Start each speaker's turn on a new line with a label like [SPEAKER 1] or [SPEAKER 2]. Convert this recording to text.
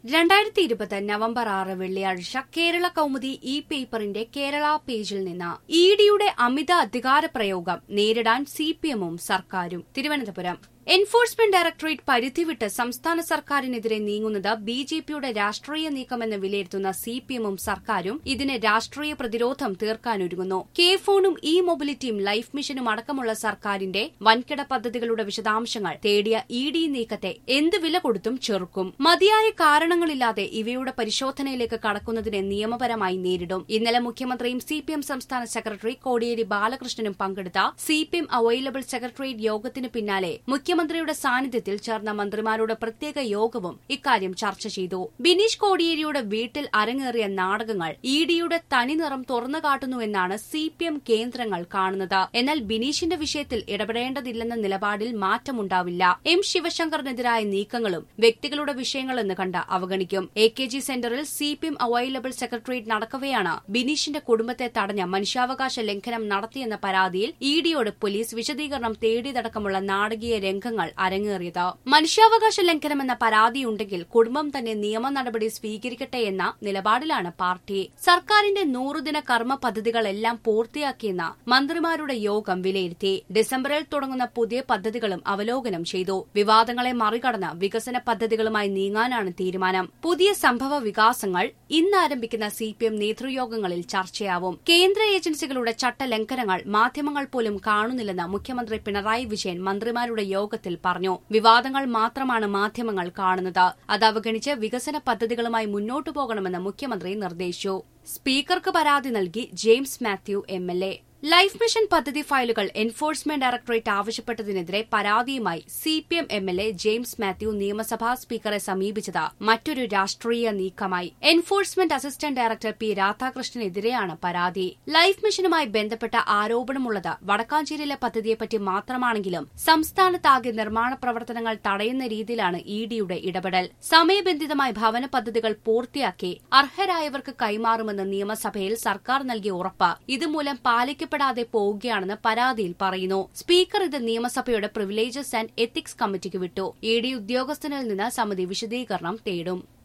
[SPEAKER 1] രണ്ടായിരത്തി ഇരുപത് നവംബർ ആറ് വെള്ളിയാഴ്ച കേരള കൌമുദി ഇ പേപ്പറിന്റെ കേരള പേജിൽ നിന്ന് ഇ ഡിയുടെ അമിത അധികാര പ്രയോഗം നേരിടാൻ സിപിഎമ്മും സർക്കാരും തിരുവനന്തപുരം എൻഫോഴ്സ്മെന്റ് ഡയറക്ടറേറ്റ് പരിധിവിട്ട് സംസ്ഥാന സർക്കാരിനെതിരെ നീങ്ങുന്നത് ബി ജെ പിയുടെ രാഷ്ട്രീയ നീക്കമെന്ന് വിലയിരുത്തുന്ന സിപിഎമ്മും സർക്കാരും ഇതിന് രാഷ്ട്രീയ പ്രതിരോധം തീർക്കാനൊരുങ്ങുന്നു കെ ഫോണും ഇ മൊബിലിറ്റിയും ലൈഫ് മിഷനും അടക്കമുള്ള സർക്കാരിന്റെ വൻകിട പദ്ധതികളുടെ വിശദാംശങ്ങൾ തേടിയ ഇ ഡി നീക്കത്തെ എന്ത് വില കൊടുത്തും ചെറുക്കും മതിയായ കാരണങ്ങളില്ലാതെ ഇവയുടെ പരിശോധനയിലേക്ക് കടക്കുന്നതിനെ നിയമപരമായി നേരിടും ഇന്നലെ മുഖ്യമന്ത്രിയും സിപിഎം സംസ്ഥാന സെക്രട്ടറി കോടിയേരി ബാലകൃഷ്ണനും പങ്കെടുത്ത സിപിഎം അവൈലബിൾ സെക്രട്ടേറിയറ്റ് യോഗത്തിന് പിന്നാലെ മുഖ്യമന്ത്രിയുടെ സാന്നിധ്യത്തിൽ ചേർന്ന മന്ത്രിമാരുടെ പ്രത്യേക യോഗവും ഇക്കാര്യം ചർച്ച ചെയ്തു ബിനീഷ് കോടിയേരിയുടെ വീട്ടിൽ അരങ്ങേറിയ നാടകങ്ങൾ ഇ ഡിയുടെ തനിനിറം തുറന്നു കാട്ടുന്നുവെന്നാണ് സിപിഎം കേന്ദ്രങ്ങൾ കാണുന്നത് എന്നാൽ ബിനീഷിന്റെ വിഷയത്തിൽ ഇടപെടേണ്ടതില്ലെന്ന നിലപാടിൽ മാറ്റമുണ്ടാവില്ല എം ശിവശങ്കറിനെതിരായ നീക്കങ്ങളും വ്യക്തികളുടെ വിഷയങ്ങളെന്ന് കണ്ട് അവഗണിക്കും എ കെ ജി സെന്ററിൽ സിപിഎം അവൈലബിൾ സെക്രട്ടേറിയറ്റ് നടക്കവെയാണ് ബിനീഷിന്റെ കുടുംബത്തെ തടഞ്ഞ മനുഷ്യാവകാശ ലംഘനം നടത്തിയെന്ന പരാതിയിൽ ഇ ഡിയോട് പോലീസ് വിശദീകരണം തേടിയതടക്കമുള്ള നാടകീയ രംഗങ്ങൾ അരങ്ങേറിയത് മനുഷ്യാവകാശ ലംഘനമെന്ന പരാതിയുണ്ടെങ്കിൽ കുടുംബം തന്നെ നിയമ നടപടി സ്വീകരിക്കട്ടെ എന്ന നിലപാടിലാണ് പാർട്ടി സർക്കാരിന്റെ നൂറുദിന കർമ്മ പദ്ധതികളെല്ലാം പൂർത്തിയാക്കിയെന്ന് മന്ത്രിമാരുടെ യോഗം വിലയിരുത്തി ഡിസംബറിൽ തുടങ്ങുന്ന പുതിയ പദ്ധതികളും അവലോകനം ചെയ്തു വിവാദങ്ങളെ മറികടന്ന് വികസന പദ്ധതികളുമായി നീങ്ങാനാണ് തീരുമാനം പുതിയ സംഭവ വികാസങ്ങൾ ഇന്ന് ആരംഭിക്കുന്ന സിപിഎം നേതൃയോഗങ്ങളിൽ ചർച്ചയാവും കേന്ദ്ര ഏജൻസികളുടെ ചട്ടലംഘനങ്ങൾ മാധ്യമങ്ങൾ പോലും കാണുന്നില്ലെന്ന് മുഖ്യമന്ത്രി പിണറായി വിജയൻ മന്ത്രിമാരുടെ യോഗത്തിൽ പറഞ്ഞു വിവാദങ്ങൾ മാത്രമാണ് മാധ്യമങ്ങൾ കാണുന്നത് അത് അവഗണിച്ച് വികസന പദ്ധതികളുമായി മുന്നോട്ടു പോകണമെന്ന് മുഖ്യമന്ത്രി നിർദ്ദേശിച്ചു സ്പീക്കർക്ക് പരാതി നൽകി James Mathew M L A life mission പദ്ധതി ഫയലുകൾ എൻഫോഴ്സ്മെന്റ് ഡയറക്ടറേറ്റ് ആവശ്യപ്പെട്ടതിനെതിരെ പരാതിയുമായി CPM M L A James Mathew നിയമസഭാ സ്പീക്കറെ സമീപിച്ചത് മറ്റൊരു രാഷ്ട്രീയ നീക്കമായി എൻഫോഴ്സ്മെന്റ് അസിസ്റ്റന്റ് ഡയറക്ടർ പി രാധാകൃഷ്ണനെതിരെയാണ് പരാതി ലൈഫ് മിഷനുമായി ബന്ധപ്പെട്ട ആരോപണമുള്ളത് വടക്കാഞ്ചേരിയിലെ പദ്ധതിയെപ്പറ്റി മാത്രമാണെങ്കിലും സംസ്ഥാനത്താകെ നിർമ്മാണ പ്രവർത്തനങ്ങൾ തടയുന്ന രീതിയിലാണ് ഇ ഡിയുടെ ഇടപെടൽ സമയബന്ധിതമായി ഭവന പദ്ധതികൾ പൂർത്തിയാക്കി അർഹരായവർക്ക് കൈമാറുമെന്ന് നിയമസഭയിൽ സർക്കാർ നൽകിയ ഉറപ്പ് ഇതുമൂലം പാലിക്കപ്പെട്ട പാലിക്കപ്പെടാതെ പോവുകയാണെന്ന് പരാതിയിൽ പറയുന്നു സ്പീക്കർ ഇത് നിയമസഭയുടെ പ്രിവിലേജസ് ആൻഡ് എത്തിക്സ് കമ്മിറ്റിക്ക് വിട്ടു ഇ ഡി ഉദ്യോഗസ്ഥനിൽ നിന്ന് സമിതി വിശദീകരണം തേടും